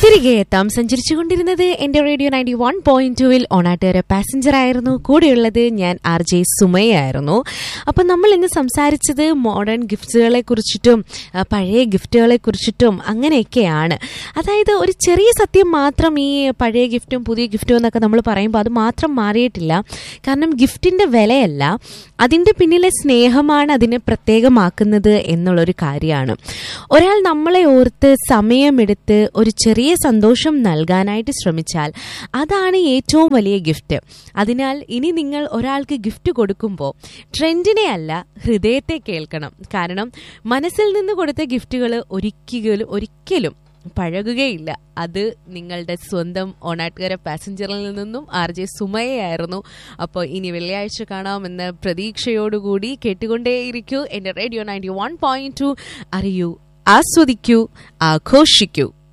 തിരികെ എത്താം സഞ്ചരിച്ചുകൊണ്ടിരുന്നത് എന്റെ റേഡിയോ നയൻറ്റി വൺ പോയിന്റ് ടുവിൽ ഓണാട്ടുകാരെ പാസഞ്ചർ ആയിരുന്നു കൂടെയുള്ളത് ഞാൻ ആർ ജെ സുമയായിരുന്നു അപ്പം നമ്മൾ ഇന്ന് സംസാരിച്ചത് മോഡേൺ ഗിഫ്റ്റുകളെ കുറിച്ചിട്ടും ആ, പഴയ ഗിഫ്റ്റുകളെ കുറിച്ചിട്ടും അങ്ങനെയൊക്കെയാണ് അതായത് ഒരു ചെറിയ സത്യം മാത്രം ഈ പഴയ ഗിഫ്റ്റും പുതിയ ഗിഫ്റ്റും എന്നൊക്കെ നമ്മൾ പറയുമ്പോൾ അത് മാത്രം മാറിയിട്ടില്ല കാരണം ഗിഫ്റ്റിന്റെ വിലയല്ല അതിൻ്റെ പിന്നിലെ സ്നേഹമാണ് അതിനെ പ്രത്യേകമാക്കുന്നത് എന്നുള്ളൊരു കാര്യമാണ് ഒരാൾ നമ്മളെ ഓർത്ത് സമയമെടുത്ത് ഒരു ചെറിയ സന്തോഷം നൽകാനായിട്ട് ശ്രമിച്ചാൽ അതാണ് ഏറ്റവും വലിയ ഗിഫ്റ്റ് അതിനാൽ ഇനി നിങ്ങൾ ഒരാൾക്ക് ഗിഫ്റ്റ് കൊടുക്കുമ്പോൾ ട്രെൻഡിനെ അല്ല ഹൃദയത്തെ കേൾക്കണം കാരണം മനസ്സിൽ നിന്ന് കൊടുത്ത ഗിഫ്റ്റുകൾ ഒരിക്കലും ഒരിക്കലും പഴകുകയില്ല അത് നിങ്ങളുടെ സ്വന്തം ഓണാട്ടുകര പാസഞ്ചറിൽ നിന്നും ആർ ജെ സുമയായിരുന്നു അപ്പോൾ ഇനി വെള്ളിയാഴ്ച കാണാമെന്ന പ്രതീക്ഷയോടുകൂടി കേട്ടുകൊണ്ടേയിരിക്കൂ എൻ്റെ radio ninety one point two അറിയൂ ആസ്വദിക്കൂ ആഘോഷിക്കൂ